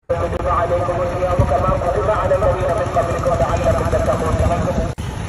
كتب عليكم الصيام كما كتب على الذين من قبلكم لعلكم تتقون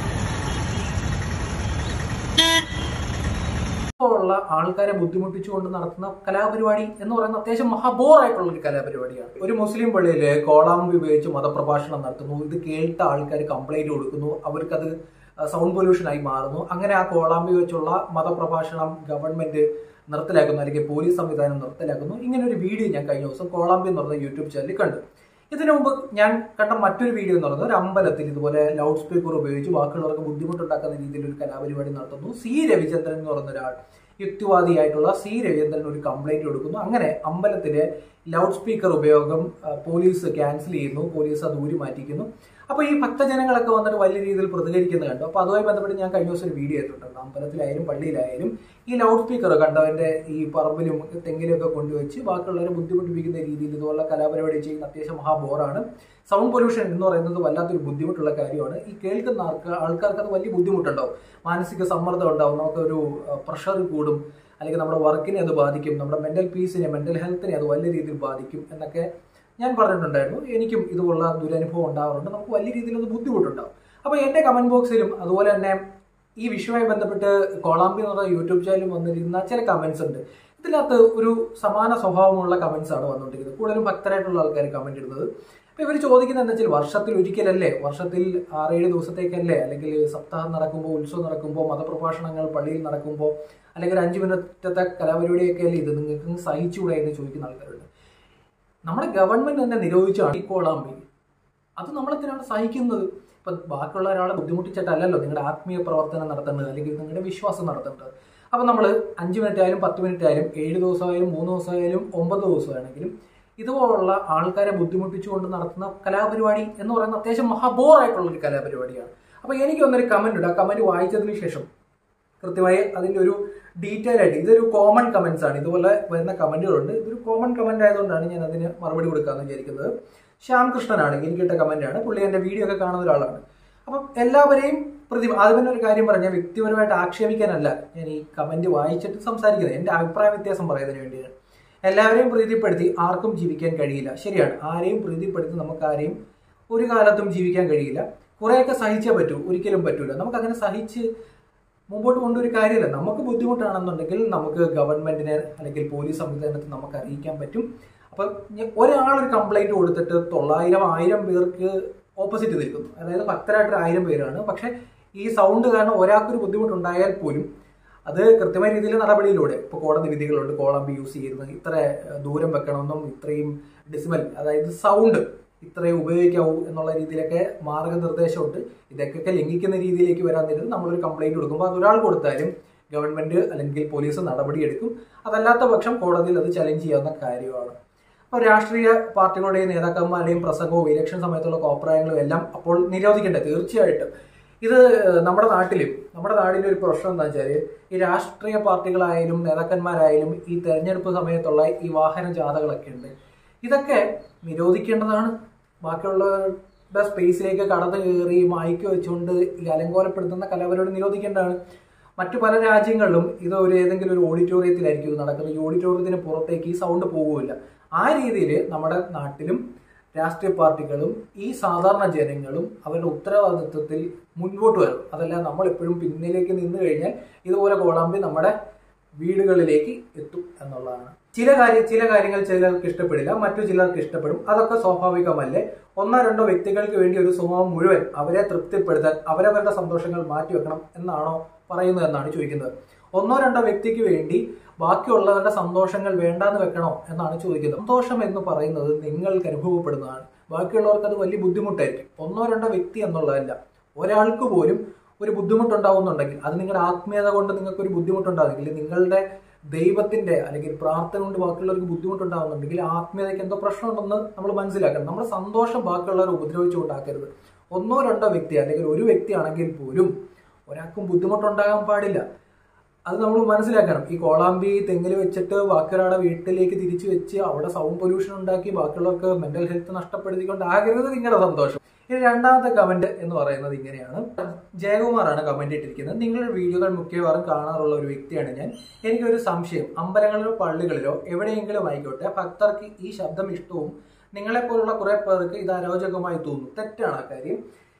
ഉള്ള ആൾക്കാരെ ബുദ്ധിമുട്ടിച്ചുകൊണ്ട് നടത്തുന്ന കലാപരിപാടി എന്ന് പറയുന്ന അത്യാവശ്യം മഹാബോറായിട്ടുള്ള ഒരു കലാപരിപാടിയാണ് ഒരു മുസ്ലിം പള്ളിയില് കോളാമ്പി ഉപയോഗിച്ച് മതപ്രഭാഷണം നടത്തുന്നു ഇത് കേട്ട ആൾക്കാർ കംപ്ലൈന്റ് കൊടുക്കുന്നു അവർക്കത് സൗണ്ട് പൊല്യൂഷൻ ആയി മാറുന്നു അങ്ങനെ ആ കോളാമ്പി വെച്ചുള്ള മതപ്രഭാഷണം ഗവൺമെന്റ് നിർത്തലാക്കുന്നു അല്ലെങ്കിൽ പോലീസ് സംവിധാനം നിർത്തലാക്കുന്നു ഇങ്ങനെ ഒരു വീഡിയോ ഞാൻ കഴിഞ്ഞ ദിവസം കോളാമ്പി എന്ന് പറഞ്ഞ യൂട്യൂബ് ചാനലിൽ കണ്ടു ഇതിനു മുമ്പ് ഞാൻ കണ്ട മറ്റൊരു വീഡിയോ എന്ന് പറയുന്നത് ഒരു അമ്പലത്തിൽ ഇതുപോലെ ലൗഡ് സ്പീക്കർ ഉപയോഗിച്ച് ബാക്കിയുള്ളവർക്ക് ബുദ്ധിമുട്ടുണ്ടാക്കുന്ന രീതിയിൽ ഒരു കലാപരിപാടി നടത്തുന്നു സി രവിചന്ദ്രൻ എന്ന് പറയുന്ന ഒരാൾ യുക്തിവാദിയായിട്ടുള്ള സി രവീന്ദ്രൻ ഒരു കംപ്ലൈന്റ് കൊടുക്കുന്നു അങ്ങനെ അമ്പലത്തിലെ ലൗഡ് സ്പീക്കർ ഉപയോഗം ആ, പോലീസ് ക്യാൻസൽ ചെയ്യുന്നു പോലീസ് അത് ഊരി മാറ്റിക്കുന്നു അപ്പൊ ഈ ഭക്തജനങ്ങളൊക്കെ വന്നിട്ട് വലിയ രീതിയിൽ പ്രതികരിക്കുന്നത് കണ്ടു അപ്പൊ അതുമായി ബന്ധപ്പെട്ട് ഞാൻ കഴിഞ്ഞ ദിവസം ഒരു വീഡിയോ ഇട്ടിട്ടുണ്ട് അമ്പലത്തിലായാലും പള്ളിയിലായാലും ഈ ലൗഡ് സ്പീക്കർ കണ്ടവന്റെ ഈ പറമ്പിലും തെങ്ങിലും ഒക്കെ കൊണ്ടുവച്ച് ബാക്കിയുള്ളവരെ ബുദ്ധിമുട്ടിപ്പിക്കുന്ന രീതിയിൽ ഇതുപോലുള്ള കലാപരിപാടി ചെയ്യുന്ന അത്യാവശ്യം മഹാബോറാണ് സൗണ്ട് പൊല്യൂഷൻ എന്ന് പറയുന്നത് വല്ലാത്തൊരു ബുദ്ധിമുട്ടുള്ള കാര്യമാണ് ഈ കേൾക്കുന്ന ആൾക്ക് ആൾക്കാർക്ക് അത് വലിയ ബുദ്ധിമുട്ടുണ്ടാവും മാനസിക സമ്മർദ്ദം ഉണ്ടാവും നമുക്കൊരു പ്രഷർ കൂടും അല്ലെങ്കിൽ നമ്മുടെ വർക്കിനെ അത് ബാധിക്കും നമ്മുടെ മെന്റൽ പീസിനെ മെന്റൽ ഹെൽത്തിനെ അത് വലിയ രീതിയിൽ ബാധിക്കും എന്നൊക്കെ ഞാൻ പറഞ്ഞിട്ടുണ്ടായിരുന്നു എനിക്കും ഇതുപോലുള്ള ദുരനുഭവം ഉണ്ടാവാറുണ്ട് നമുക്ക് വലിയ രീതിയിൽ അത് ബുദ്ധിമുട്ടുണ്ടാവും അപ്പോൾ എൻ്റെ കമന്റ് ബോക്സിലും അതുപോലെ തന്നെ ഈ വിഷയവുമായി ബന്ധപ്പെട്ട് കോളാമ്പി എന്ന് പറഞ്ഞ യൂട്യൂബ് ചാനലിൽ വന്നിരിക്കുന്ന ചില കമന്റ്സ് ഉണ്ട് ഇതിനകത്ത് ഒരു സമാന സ്വഭാവമുള്ള കമന്റ്സ് ആണ് വന്നുകൊണ്ടിരിക്കുന്നത് കൂടുതലും ഭക്തരായിട്ടുള്ള ആൾക്കാർ കമന്റ് ഇടുന്നത് അപ്പൊ ഇവർ ചോദിക്കുന്നത് എന്താ വെച്ചാൽ വർഷത്തിൽ ഒരിക്കലല്ലേ വർഷത്തിൽ ആറേഴ് ദിവസത്തേക്കല്ലേ അല്ലെങ്കിൽ സപ്താഹം നടക്കുമ്പോൾ ഉത്സവം നടക്കുമ്പോൾ മതപ്രഭാഷണങ്ങൾ പള്ളിയിൽ നടക്കുമ്പോൾ അല്ലെങ്കിൽ ഒരു അഞ്ച് മിനിറ്റത്തെ കലാപരിപാടിയൊക്കെ അല്ലേ ഇത് നിങ്ങൾക്ക് സഹിച്ചുകൂടെ എന്ന് ചോദിക്കുന്ന ആൾക്കാരുണ്ട് നമ്മുടെ ഗവൺമെന്റ് തന്നെ നിരോധിച്ചാണ് ഈ കോളാമ്പി അത് നമ്മളെന്തിനാണ് സഹിക്കുന്നത് ഇപ്പൊ ബാക്കിയുള്ള ഒരാളെ ബുദ്ധിമുട്ടിച്ചിട്ടല്ലല്ലോ നിങ്ങളുടെ ആത്മീയ പ്രവർത്തനം നടത്തേണ്ടത് അല്ലെങ്കിൽ നിങ്ങളുടെ വിശ്വാസം നടത്തേണ്ടത് അപ്പൊ നമ്മൾ അഞ്ച് മിനിറ്റ് ആയാലും പത്ത് മിനിറ്റ് ആയാലും ഏഴ് ദിവസമായാലും മൂന്ന് ദിവസമായാലും ഒമ്പത് ദിവസമാണെങ്കിലും ഇതുപോലുള്ള ആൾക്കാരെ ബുദ്ധിമുട്ടിച്ചുകൊണ്ട് നടത്തുന്ന കലാപരിപാടി എന്ന് പറയുന്ന അത്യാവശ്യം മഹാബോറായിട്ടുള്ള ഒരു കലാപരിപാടിയാണ് അപ്പൊ എനിക്ക് വന്നൊരു കമന്റ് ഉണ്ട് ആ കമന്റ് വായിച്ചതിന് ശേഷം കൃത്യമായി അതിന്റെ ഒരു ഡീറ്റെയിൽ ആയിട്ട് ഇതൊരു കോമൺ കമന്റ്സ് ആണ് ഇതുപോലെ വരുന്ന കമന്റുകളുണ്ട് ഇതൊരു കോമൺ കമന്റ് ആയതുകൊണ്ടാണ് ഞാൻ അതിന് മറുപടി കൊടുക്കാമെന്ന് വിചാരിക്കുന്നത് ശ്യാം കൃഷ്ണനാണ് എനിക്കിട്ട കമന്റ് ആണ് പുള്ളി എന്റെ വീഡിയോ ഒക്കെ കാണുന്ന ഒരാളാണ് അപ്പം എല്ലാവരെയും പ്രതി ആദ്യം തന്നെ ഒരു കാര്യം പറഞ്ഞാൽ വ്യക്തിപരമായിട്ട് ആക്ഷേപിക്കാനല്ല ഞാൻ ഈ കമന്റ് വായിച്ചിട്ട് സംസാരിക്കുന്നത് എന്റെ അഭിപ്രായ വ്യത്യാസം പറയുന്നതിന് വേണ്ടിയാണ് എല്ലാവരെയും പ്രീതിപ്പെടുത്തി ആർക്കും ജീവിക്കാൻ കഴിയില്ല ശരിയാണ് ആരെയും പ്രീതിപ്പെടുത്തി നമുക്ക് ആരെയും ഒരു കാലത്തും ജീവിക്കാൻ കഴിയില്ല കുറെയൊക്കെ സഹിച്ചേ പറ്റൂ ഒരിക്കലും പറ്റൂല നമുക്ക് അങ്ങനെ സഹിച്ച് മുമ്പോട്ട് കൊണ്ടൊരു കാര്യമില്ല നമുക്ക് ബുദ്ധിമുട്ടാണെന്നുണ്ടെങ്കിൽ നമുക്ക് ഗവൺമെന്റിനെ അല്ലെങ്കിൽ പോലീസ് സംവിധാനത്തെ നമുക്ക് അറിയിക്കാൻ പറ്റും അപ്പൊ ഞ- ഒരാൾ ഒരു കംപ്ലൈന്റ് കൊടുത്തിട്ട് തൊള്ളായിരം ആയിരം പേർക്ക് ഓപ്പോസിറ്റ് നിൽക്കുന്നു അതായത് ഭക്തരായിട്ട് ആയിരം പേരാണ് പക്ഷെ ഈ സൗണ്ട് കാരണം ഒരാൾക്കൊരു ബുദ്ധിമുട്ടുണ്ടായാൽ പോലും അത് കൃത്യമായ രീതിയിൽ നടപടിയിലൂടെ ഇപ്പൊ കോടതി വിധികളുണ്ട് കോളംബി യൂസ് ചെയ്യുന്നത് ഇത്ര ഏഹ്, ദൂരം വെക്കണമെന്നും ഇത്രയും ഡിസിമൽ അതായത് സൗണ്ട് ഇത്രയും ഉപയോഗിക്കാവൂ എന്നുള്ള രീതിയിലൊക്കെ മാർഗനിർദ്ദേശമുണ്ട് ഇതൊക്കെ ലംഘിക്കുന്ന രീതിയിലേക്ക് വരാൻ നേരത്ത് നമ്മളൊരു കംപ്ലൈന്റ് കൊടുക്കുമ്പോൾ അത് ഒരാൾ കൊടുത്താലും ഗവൺമെന്റ് അല്ലെങ്കിൽ പോലീസ് നടപടിയെടുക്കും അതല്ലാത്ത പക്ഷം കോടതിയിൽ അത് ചലഞ്ച് ചെയ്യാവുന്ന കാര്യമാണ് അപ്പോൾ രാഷ്ട്രീയ പാർട്ടികളുടെയും നേതാക്കന്മാരുടെയും പ്രസംഗവും ഇലക്ഷൻ സമയത്തുള്ള കോപ്രായങ്ങളും എല്ലാം അപ്പോൾ നിരോധിക്കേണ്ടത് തീർച്ചയായിട്ടും ഇത് നമ്മുടെ നാട്ടിലും നമ്മുടെ നാടിന്റെ ഒരു പ്രശ്നം എന്താ വെച്ചാൽ ഈ രാഷ്ട്രീയ പാർട്ടികളായാലും നേതാക്കന്മാരായാലും ഈ തെരഞ്ഞെടുപ്പ് സമയത്തുള്ള ഈ വാഹന ജാഥകളൊക്കെ ഉണ്ട് ഇതൊക്കെ നിരോധിക്കേണ്ടതാണ് ബാക്കിയുള്ളവരുടെ സ്പേസിലേക്ക് കടന്നു കയറി മയക്ക് വെച്ചുകൊണ്ട് ഈ അലങ്കോലപ്പെടുത്തുന്ന കലാപരിപാടി നിരോധിക്കേണ്ടതാണ് മറ്റു പല രാജ്യങ്ങളിലും ഇത് ഒരു ഏതെങ്കിലും ഒരു ഓഡിറ്റോറിയത്തിലായിരിക്കും ഇത് നടക്കുന്നത് ഈ ഓഡിറ്റോറിയത്തിന് പുറത്തേക്ക് ഈ സൗണ്ട് പോകുകയില്ല ആ രീതിയിൽ നമ്മുടെ നാട്ടിലും രാഷ്ട്രീയ പാർട്ടികളും ഈ സാധാരണ ജനങ്ങളും അവരുടെ ഉത്തരവാദിത്വത്തിൽ മുൻപോട്ട് വരണം അതല്ല നമ്മൾ എപ്പോഴും പിന്നിലേക്ക് നിന്ന് കഴിഞ്ഞാൽ ഇതുപോലെ കോളാമ്പി നമ്മുടെ വീടുകളിലേക്ക് എത്തും എന്നുള്ളതാണ് ചില കാര്യം ചില കാര്യങ്ങൾ ചിലർക്ക് ഇഷ്ടപ്പെടില്ല മറ്റു ചിലർക്ക് ഇഷ്ടപ്പെടും അതൊക്കെ സ്വാഭാവികമല്ലേ ഒന്നോ രണ്ടോ വ്യക്തികൾക്ക് വേണ്ടി ഒരു സമൂഹം മുഴുവൻ അവരെ തൃപ്തിപ്പെടുത്താൻ അവരവരുടെ സന്തോഷങ്ങൾ മാറ്റിവെക്കണം എന്നാണോ പറയുന്നത് എന്നാണ് ചോദിക്കുന്നത് ഒന്നോ രണ്ടോ വ്യക്തിക്ക് വേണ്ടി ബാക്കിയുള്ളവരുടെ സന്തോഷങ്ങൾ വേണ്ടാന്ന് വെക്കണോ എന്നാണ് ചോദിക്കുന്നത് സന്തോഷം എന്ന് പറയുന്നത് നിങ്ങൾക്ക് അനുഭവപ്പെടുന്നതാണ് ബാക്കിയുള്ളവർക്ക് അത് വലിയ ബുദ്ധിമുട്ടായിരിക്കും ഒന്നോ രണ്ടോ വ്യക്തി എന്നുള്ളതല്ല ഒരാൾക്ക് പോലും ഒരു ബുദ്ധിമുട്ടുണ്ടാവുന്നുണ്ടെങ്കിൽ അത് നിങ്ങളുടെ ആത്മീയത കൊണ്ട് നിങ്ങൾക്ക് ഒരു ബുദ്ധിമുട്ടുണ്ടാകുന്നെങ്കിൽ നിങ്ങളുടെ ദൈവത്തിന്റെ അല്ലെങ്കിൽ പ്രാർത്ഥന കൊണ്ട് ബാക്കിയുള്ളവർക്ക് ബുദ്ധിമുട്ടുണ്ടാവുന്നുണ്ടെങ്കിൽ ആത്മീയതയ്ക്ക് എന്തോ പ്രശ്നമുണ്ടെന്ന് നമ്മൾ മനസ്സിലാക്കണം നമ്മുടെ സന്തോഷം ബാക്കിയുള്ളവരെ ഉപദ്രവിച്ചുകൊണ്ടാക്കരുത് ഒന്നോ രണ്ടോ വ്യക്തി അല്ലെങ്കിൽ ഒരു വ്യക്തി ആണെങ്കിൽ പോലും ഒരാൾക്കും ബുദ്ധിമുട്ടുണ്ടാകാൻ പാടില്ല അത് നമ്മൾ മനസ്സിലാക്കണം ഈ കോളാമ്പി തെങ്ങിൽ വെച്ചിട്ട് ബാക്കിയൊരാളെ വീട്ടിലേക്ക് തിരിച്ചു വെച്ച് അവിടെ സൗണ്ട് പൊല്യൂഷൻ ഉണ്ടാക്കി ബാക്കിയുള്ളവർക്ക് മെന്റൽ ഹെൽത്ത് നഷ്ടപ്പെടുത്തിക്കൊണ്ട് ആകരുത് നിങ്ങളുടെ സന്തോഷം ഇനി രണ്ടാമത്തെ കമന്റ് എന്ന് പറയുന്നത് ഇങ്ങനെയാണ് ജയകുമാറാണ് കമന്റ് ഇട്ടിരിക്കുന്നത് നിങ്ങളുടെ വീഡിയോകൾ മിക്കവാറും കാണാറുള്ള ഒരു വ്യക്തിയാണ് ഞാൻ എനിക്കൊരു സംശയം അമ്പലങ്ങളിലോ പള്ളികളിലോ എവിടെയെങ്കിലും ആയിക്കോട്ടെ ഭക്തർക്ക് ഈ ശബ്ദം ഇഷ്ടവും നിങ്ങളെപ്പോലുള്ള കുറെ പേർക്ക് ഇത് അരോചകമായി തോന്നും തെറ്റാണ് ആ കാര്യം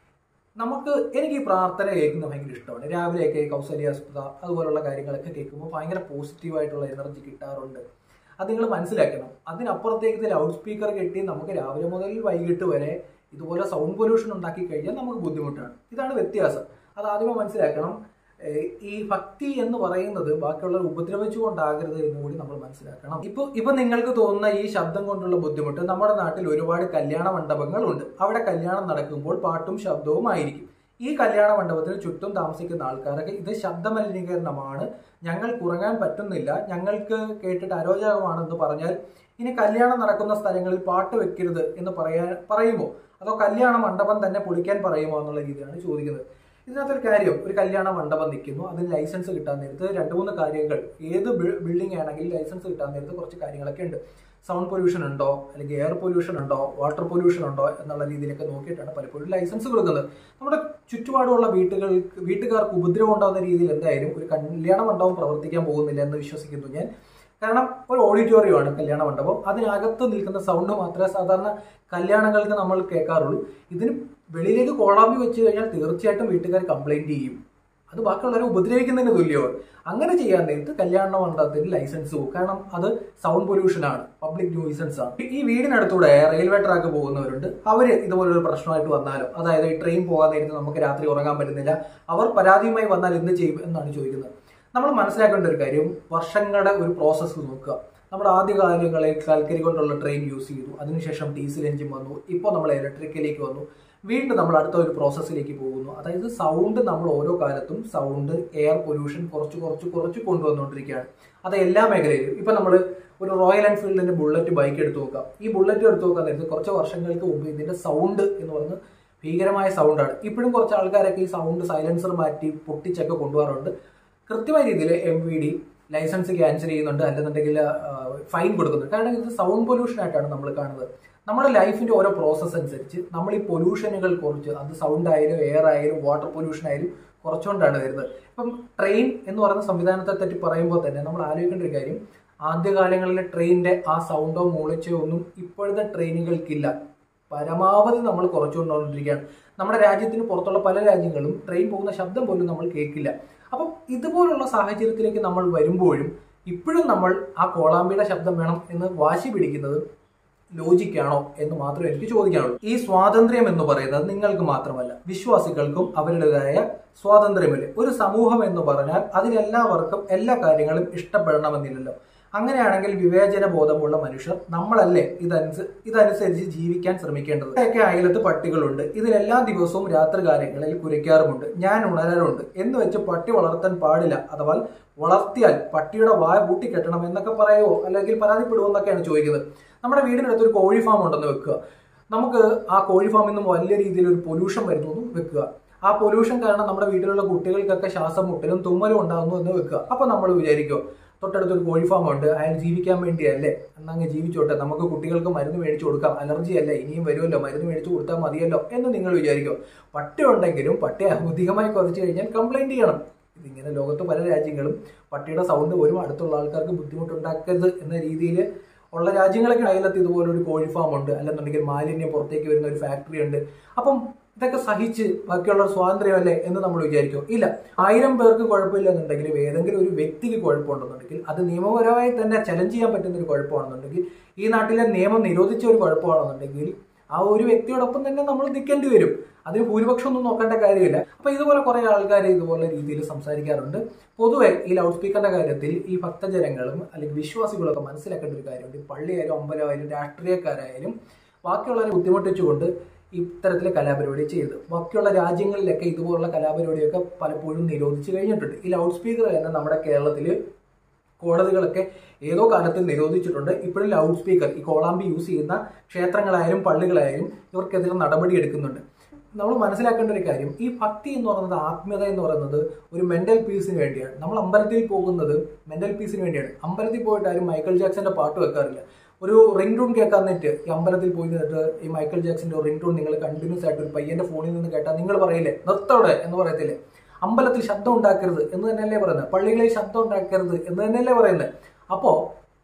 നമുക്ക് എനിക്ക് ഈ പ്രാർത്ഥന കേൾക്കുന്നത് ഭയങ്കര ഇഷ്ടമാണ് രാവിലെയൊക്കെ കൗസല്യാസ്പത അതുപോലുള്ള കാര്യങ്ങളൊക്കെ കേൾക്കുമ്പോൾ ഭയങ്കര പോസിറ്റീവായിട്ടുള്ള എനർജി കിട്ടാറുണ്ട് അത് നിങ്ങൾ മനസ്സിലാക്കണം അതിനപ്പുറത്തേക്ക് ലൗഡ് സ്പീക്കർ കെട്ടി നമുക്ക് രാവിലെ മുതൽ വൈകിട്ട് വരെ ഇതുപോലെ സൗണ്ട് പൊല്യൂഷൻ ഉണ്ടാക്കി കഴിഞ്ഞാൽ നമുക്ക് ബുദ്ധിമുട്ടാണ് ഇതാണ് വ്യത്യാസം അത് ആദ്യമേ മനസ്സിലാക്കണം ഏഹ് ഈ ഭക്തി എന്ന് പറയുന്നത് ബാക്കിയുള്ളവർ ഉപദ്രവിച്ചുകൊണ്ടാകരുത് എന്ന് കൂടി നമ്മൾ മനസ്സിലാക്കണം ഇപ്പൊ ഇപ്പൊ നിങ്ങൾക്ക് തോന്നുന്ന ഈ ശബ്ദം കൊണ്ടുള്ള ബുദ്ധിമുട്ട് നമ്മുടെ നാട്ടിൽ ഒരുപാട് കല്യാണ മണ്ഡപങ്ങളുണ്ട് അവിടെ കല്യാണം നടക്കുമ്പോൾ പാട്ടും ശബ്ദവും ആയിരിക്കും ഈ കല്യാണ മണ്ഡപത്തിന് ചുറ്റും താമസിക്കുന്ന ആൾക്കാരൊക്കെ ഇത് ശബ്ദമലിനീകരണമാണ് ഞങ്ങൾ കുറങ്ങാൻ പറ്റുന്നില്ല ഞങ്ങൾക്ക് കേട്ടിട്ട് അരോചകമാണെന്ന് പറഞ്ഞാൽ ഇനി കല്യാണം നടക്കുന്ന സ്ഥലങ്ങളിൽ പാട്ട് വെക്കരുത് എന്ന് പറയാൻ പറയുമോ അതോ കല്യാണ മണ്ഡപം തന്നെ പൊളിക്കാൻ പറയുമോ എന്നുള്ള രീതിയാണ് ചോദിക്കുന്നത് ഇതിനകത്തൊരു കാര്യം ഒരു കല്യാണ മണ്ഡപം നിൽക്കുന്നു അതിന് ലൈസൻസ് കിട്ടാൻ നേരത്ത് രണ്ട് മൂന്ന് കാര്യങ്ങൾ ഏത് ബിൽഡിംഗ് ആണെങ്കിലും ലൈസൻസ് കിട്ടാൻ നേരത്ത് കുറച്ച് കാര്യങ്ങളൊക്കെ ഉണ്ട് സൗണ്ട് പൊല്യൂഷൻ ഉണ്ടോ അല്ലെങ്കിൽ എയർ പൊല്യൂഷൻ ഉണ്ടോ വാട്ടർ പൊല്യൂഷൻ ഉണ്ടോ എന്നുള്ള രീതിയിലൊക്കെ നോക്കിയിട്ടാണ് പലപ്പോഴും ലൈസൻസ് കൊടുക്കുന്നത് നമ്മുടെ ചുറ്റുപാടുമുള്ള വീട്ടുകൾക്ക് വീട്ടുകാർക്ക് ഉപദ്രവം ഉണ്ടാകുന്ന രീതിയിൽ എന്തായാലും ഒരു കല്യാണ മണ്ഡപം പ്രവർത്തിക്കാൻ പോകുന്നില്ല എന്ന് വിശ്വസിക്കുന്നു ഞാൻ കാരണം ഒരു ഓഡിറ്റോറിയമാണ് കല്യാണ മണ്ഡപം അതിനകത്ത് നിൽക്കുന്ന സൗണ്ട് മാത്രമേ സാധാരണ കല്യാണങ്ങൾക്ക് നമ്മൾ കേൾക്കാറുള്ളൂ ഇതിന് വെളിയിലേക്ക് കോളാമ്പി വെച്ച് കഴിഞ്ഞാൽ തീർച്ചയായിട്ടും വീട്ടുകാർ കംപ്ലൈന്റ് ചെയ്യും അത് ബാക്കിയുള്ളവരെ ഉപദ്രവിക്കുന്നതിന് തുല്യമാണ് അങ്ങനെ ചെയ്യാൻ നേരത്ത് കല്യാണ മണ്ഡപത്തിന് ലൈസൻസ് പോകും കാരണം അത് സൗണ്ട് പൊല്യൂഷൻ ആണ് പബ്ലിക് ന്യൂസൻസ് ആണ് ഈ വീടിനടുത്തൂടെ റെയിൽവേ ട്രാക്ക് പോകുന്നവരുണ്ട് അവര് ഇതുപോലൊരു പ്രശ്നമായിട്ട് വന്നാലും അതായത് ഈ ട്രെയിൻ പോകാൻ നേരത്ത് നമുക്ക് രാത്രി ഉറങ്ങാൻ പറ്റുന്നില്ല അവർ പരാതിയുമായി വന്നാൽ എന്ത് ചെയ്യും എന്നാണ് ചോദിക്കുന്നത് നമ്മൾ മനസ്സിലാക്കേണ്ട ഒരു കാര്യം വർഷങ്ങളുടെ ഒരു പ്രോസസ്സ് നോക്കുക നമ്മുടെ ആദ്യ കാലങ്ങളിൽ കൽക്കരി കൊണ്ടുള്ള ട്രെയിൻ യൂസ് ചെയ്തു അതിനുശേഷം ഡീസൽ എഞ്ചിൻ വന്നു ഇപ്പോൾ നമ്മൾ ഇലക്ട്രിക്കലേക്ക് വന്നു വീണ്ടും നമ്മൾ അടുത്ത ഒരു പ്രോസസ്സിലേക്ക് പോകുന്നു അതായത് സൗണ്ട് നമ്മൾ ഓരോ കാലത്തും സൗണ്ട് എയർ പൊല്യൂഷൻ കുറച്ച് കുറച്ച് കുറച്ച് കൊണ്ടുവന്നുകൊണ്ടിരിക്കുകയാണ് അത് എല്ലാ മേഖലയിലും ഇപ്പം നമ്മൾ ഒരു റോയൽ എൻഫീൽഡിന്റെ ബുള്ളറ്റ് ബൈക്ക് എടുത്ത് നോക്കാം ഈ ബുള്ളറ്റ് എടുത്ത് നോക്കാൻ നേരത്തെ കുറച്ച് വർഷങ്ങൾക്ക് മുമ്പ് ഇതിന്റെ സൗണ്ട് എന്ന് പറയുന്നത് ഭീകരമായ സൗണ്ടാണ് ഇപ്പോഴും കുറച്ച് ആൾക്കാരൊക്കെ ഈ സൗണ്ട് സൈലൻസർ മാറ്റി പൊട്ടിച്ചൊക്കെ കൊണ്ടുപോകാറുണ്ട് കൃത്യമായ രീതിയിൽ M V D licence cancel ചെയ്യുന്നുണ്ട് അല്ലെന്നുണ്ടെങ്കിൽ ഫൈൻ കൊടുക്കുന്നുണ്ട് കാരണം ഇത് സൗണ്ട് പൊല്യൂഷൻ ആയിട്ടാണ് നമ്മൾ കാണുന്നത് നമ്മുടെ ലൈഫിന്റെ ഓരോ പ്രോസസ്സ് അനുസരിച്ച് നമ്മൾ ഈ പൊല്യൂഷനുകൾ കുറച്ച് അത് സൗണ്ട് ആയാലും എയർ ആയാലും വാട്ടർ പൊല്യൂഷൻ ആയാലും കുറച്ചുകൊണ്ടാണ് വരുന്നത് ഇപ്പം ട്രെയിൻ എന്ന് പറയുന്ന സംവിധാനത്തെ പറ്റി പറയുമ്പോൾ തന്നെ നമ്മൾ ആലോചിക്കേണ്ട ഒരു കാര്യം ആദ്യകാലങ്ങളിലെ ട്രെയിനിന്റെ ആ സൗണ്ടോ മൂളിച്ചോ ഒന്നും ഇപ്പോഴത്തെ ട്രെയിനുകൾക്കില്ല പരമാവധി നമ്മൾ കുറച്ചുകൊണ്ടുകൊണ്ടിരിക്കുകയാണ് നമ്മുടെ രാജ്യത്തിന് പുറത്തുള്ള പല രാജ്യങ്ങളും ട്രെയിൻ പോകുന്ന ശബ്ദം പോലും നമ്മൾ കേൾക്കില്ല അപ്പം ഇതുപോലുള്ള സാഹചര്യത്തിലേക്ക് നമ്മൾ വരുമ്പോഴും ഇപ്പോഴും നമ്മൾ ആ കോളാമ്പിയുടെ ശബ്ദം വേണം എന്ന് വാശി പിടിക്കുന്നത് ലോജിക്കാണോ എന്ന് മാത്രമേ എനിക്ക് ചോദിക്കാനുള്ളൂ ഈ സ്വാതന്ത്ര്യം എന്ന് പറയുന്നത് നിങ്ങൾക്ക് മാത്രമല്ല വിശ്വാസികൾക്കും അവരുടേതായ സ്വാതന്ത്ര്യമില്ല ഒരു സമൂഹം എന്ന് പറഞ്ഞാൽ അതിലെല്ലാവർക്കും എല്ലാ കാര്യങ്ങളും ഇഷ്ടപ്പെടണമെന്നില്ലല്ലോ അങ്ങനെയാണെങ്കിൽ വിവേചന ബോധമുള്ള മനുഷ്യർ നമ്മളല്ലേ ഇതനുസ ഇതനുസരിച്ച് ജീവിക്കാൻ ശ്രമിക്കേണ്ടത് ഇവിടെയൊക്കെ അയലത്ത് പട്ടികളുണ്ട് ഇതിലെല്ലാ ദിവസവും രാത്രികാലങ്ങളിൽ കുരയ്ക്കാറുമുണ്ട് ഞാൻ ഉണരാറുണ്ട് എന്ന് വെച്ച് പട്ടി വളർത്താൻ പാടില്ല അഥവാ വളർത്തിയാൽ പട്ടിയുടെ വായ പൂട്ടിക്കെട്ടണം എന്നൊക്കെ പറയുമോ അല്ലെങ്കിൽ പരാതിപ്പെടുമോ എന്നൊക്കെയാണ് ചോദിക്കുന്നത് നമ്മുടെ വീടിനടുത്ത് ഒരു കോഴി ഫാം ഉണ്ടെന്ന് വെക്കുക നമുക്ക് ആ കോഴി ഫാമിൽ നിന്നും വലിയ രീതിയിൽ ഒരു പൊല്യൂഷൻ വരുന്നു എന്ന് വെക്കുക ആ പൊല്യൂഷൻ കാരണം നമ്മുടെ വീട്ടിലുള്ള കുട്ടികൾക്കൊക്കെ ശ്വാസം മുട്ടലും തുമ്മലും ഉണ്ടാകുന്നു എന്ന് വെക്കുക അപ്പൊ നമ്മൾ വിചാരിക്കും തൊട്ടടുത്തൊരു കോഴി ഫാം ഉണ്ട് അയാൾ ജീവിക്കാൻ വേണ്ടിയല്ലേ എന്നങ്ങ് ജീവിച്ചോട്ടെ നമുക്ക് കുട്ടികൾക്ക് മരുന്ന് മേടിച്ചു കൊടുക്കാം അലർജി അല്ലേ ഇനിയും വരുമല്ലോ മരുന്ന് മേടിച്ചു കൊടുത്താൽ മതിയല്ലോ എന്ന് നിങ്ങൾ വിചാരിക്കും പട്ടി ഉണ്ടെങ്കിലും പട്ടി അധികമായി കുറച്ച് കഴിഞ്ഞാൽ കംപ്ലൈന്റ് ചെയ്യണം ഇതിങ്ങനെ ലോകത്ത് പല രാജ്യങ്ങളും പട്ടിയുടെ സൗണ്ട് പോലും അടുത്തുള്ള ആൾക്കാർക്ക് ബുദ്ധിമുട്ടുണ്ടാക്കരുത് എന്ന രീതിയിൽ ഉള്ള രാജ്യങ്ങളൊക്കെ അയലത്ത് ഇതുപോലൊരു കോഴി ഫാം ഉണ്ട് അല്ലെന്നുണ്ടെങ്കിൽ മാലിന്യം പുറത്തേക്ക് വരുന്ന ഒരു ഫാക്ടറി ഉണ്ട് അപ്പം ഇതൊക്കെ സഹിച്ച് ബാക്കിയുള്ള സ്വാതന്ത്ര്യമല്ലേ എന്ന് നമ്മൾ വിചാരിക്കും ഇല്ല ആയിരം പേർക്ക് കുഴപ്പമില്ലെന്നുണ്ടെങ്കിലും ഏതെങ്കിലും ഒരു വ്യക്തിക്ക് കുഴപ്പമുണ്ടെന്നുണ്ടെങ്കിൽ അത് നിയമപരമായി തന്നെ ചലഞ്ച് ചെയ്യാൻ പറ്റുന്ന ഒരു കുഴപ്പമാണെന്നുണ്ടെങ്കിൽ ഈ നാട്ടിലെ നിയമം നിരോധിച്ച ഒരു കുഴപ്പമാണെന്നുണ്ടെങ്കിൽ ആ ഒരു വ്യക്തിയോടൊപ്പം തന്നെ നമ്മൾ നിൽക്കേണ്ടി വരും അതിന് ഭൂരിപക്ഷം ഒന്നും നോക്കേണ്ട കാര്യമില്ല അപ്പൊ ഇതുപോലെ കുറെ ആൾക്കാർ ഇതുപോലെ രീതിയിൽ സംസാരിക്കാറുണ്ട് പൊതുവെ ഈ ലൗഡ് സ്പീക്കറിന്റെ കാര്യത്തിൽ ഈ ഭക്തജനങ്ങളും അല്ലെങ്കിൽ വിശ്വാസികളൊക്കെ മനസ്സിലാക്കേണ്ട ഒരു കാര്യമുണ്ട് ഈ പള്ളിയായാലും അമ്പലമായാലും രാഷ്ട്രീയക്കാരായാലും ബാക്കിയുള്ളവരെ ബുദ്ധിമുട്ടിച്ചുകൊണ്ട് ഇത്തരത്തിലെ കലാപരിപാടി ചെയ്തത് ബാക്കിയുള്ള രാജ്യങ്ങളിലൊക്കെ ഇതുപോലുള്ള കലാപരിപാടിയൊക്കെ പലപ്പോഴും നിരോധിച്ചു കഴിഞ്ഞിട്ടുണ്ട് ഈ ലൗഡ് സ്പീക്കർ തന്നെ നമ്മുടെ കേരളത്തിൽ കോടതികളൊക്കെ ഏതോ കാലത്ത് നിരോധിച്ചിട്ടുണ്ട് ഇപ്പോഴും ലൗഡ് സ്പീക്കർ ഈ കോളാമ്പി യൂസ് ചെയ്യുന്ന ക്ഷേത്രങ്ങളായാലും പള്ളികളായാലും ഇവർക്കെതിരെ നടപടി എടുക്കുന്നുണ്ട് നമ്മൾ മനസ്സിലാക്കേണ്ട ഒരു കാര്യം ഈ ഭക്തി എന്ന് പറയുന്നത് ആത്മീയത എന്ന് പറയുന്നത് ഒരു മെന്റൽ പീസിന് വേണ്ടിയാണ് നമ്മൾ അമ്പലത്തിൽ പോകുന്നത് മെന്റൽ പീസിന് വേണ്ടിയാണ് അമ്പലത്തിൽ പോയിട്ട് ആരും മൈക്കിൾ ജാക്സന്റെ പാട്ട് വെക്കാറില്ല ഒരു റിംഗ് ടൂൺ കേൾക്കാൻ നേറ്റ് ഈ അമ്പലത്തിൽ പോയി നിന്നിട്ട് ഈ മൈക്കിൾ ജാക്സന്റെ റിംഗ് ടൂൺ നിങ്ങൾ കണ്ടിന്യൂസ് ആയിട്ട് ഒരു പയ്യന്റെ ഫോണിൽ നിന്ന് കേട്ടാൽ നിങ്ങൾ പറയില്ലേ നിർത്തോടെ എന്ന് പറയത്തില്ലേ അമ്പലത്തിൽ ശബ്ദം ഉണ്ടാക്കരുത് എന്ന് തന്നെയല്ലേ പറയുന്നത് പള്ളികളിൽ ശബ്ദം ഉണ്ടാക്കരുത് എന്ന് തന്നെയല്ലേ പറയുന്നത് അപ്പോ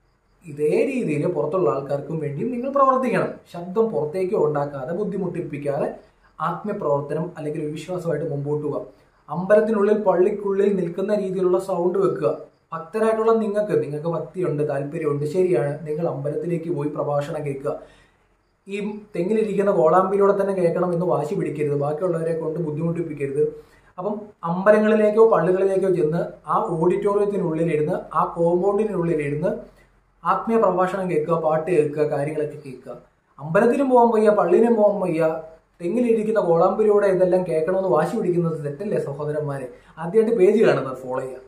ഇതേ രീതിയിൽ പുറത്തുള്ള ആൾക്കാർക്കും വേണ്ടിയും നിങ്ങൾ പ്രവർത്തിക്കണം ശബ്ദം പുറത്തേക്ക് ഉണ്ടാക്കാതെ ബുദ്ധിമുട്ടിപ്പിക്കാതെ ആത്മീയപ്രവർത്തനം അല്ലെങ്കിൽ ഒരു വിശ്വാസമായിട്ട് മുമ്പോട്ട് പോവുക അമ്പലത്തിനുള്ളിൽ പള്ളിക്കുള്ളിൽ നിൽക്കുന്ന രീതിയിലുള്ള സൗണ്ട് വെക്കുക ഭക്തരായിട്ടുള്ള നിങ്ങൾക്ക് നിങ്ങൾക്ക് ഭക്തിയുണ്ട് താല്പര്യമുണ്ട് ശരിയാണ് നിങ്ങൾ അമ്പലത്തിലേക്ക് പോയി പ്രഭാഷണം കേൾക്കുക ഈ തെങ്ങിലിരിക്കുന്ന കോളാമ്പിലൂടെ തന്നെ കേൾക്കണം എന്ന് വാശി പിടിക്കരുത് ബാക്കിയുള്ളവരെ കൊണ്ട് ബുദ്ധിമുട്ടിപ്പിക്കരുത് അപ്പം അമ്പലങ്ങളിലേക്കോ പള്ളികളിലേക്കോ ചെന്ന് ആ ഓഡിറ്റോറിയത്തിനുള്ളിൽ ഇരുന്ന് ആ കോമ്പൗണ്ടിനുള്ളിൽ ഇരുന്ന് ആത്മീയ പ്രഭാഷണം കേൾക്കുക പാട്ട് കേൾക്കുക കാര്യങ്ങളൊക്കെ കേൾക്കുക അമ്പലത്തിലും പോകാൻ വയ്യ പള്ളിയിലും പോകാൻ വയ്യ തെങ്ങിലിരിക്കുന്ന കോളാമ്പിലൂടെ ഇതെല്ലാം കേൾക്കണമെന്ന് വാശി പിടിക്കുന്നത് തെറ്റല്ലേ സഹോദരന്മാരെ ആദ്യമായിട്ട് പേജ് കാണുന്നത് ഫോളോ ചെയ്യുക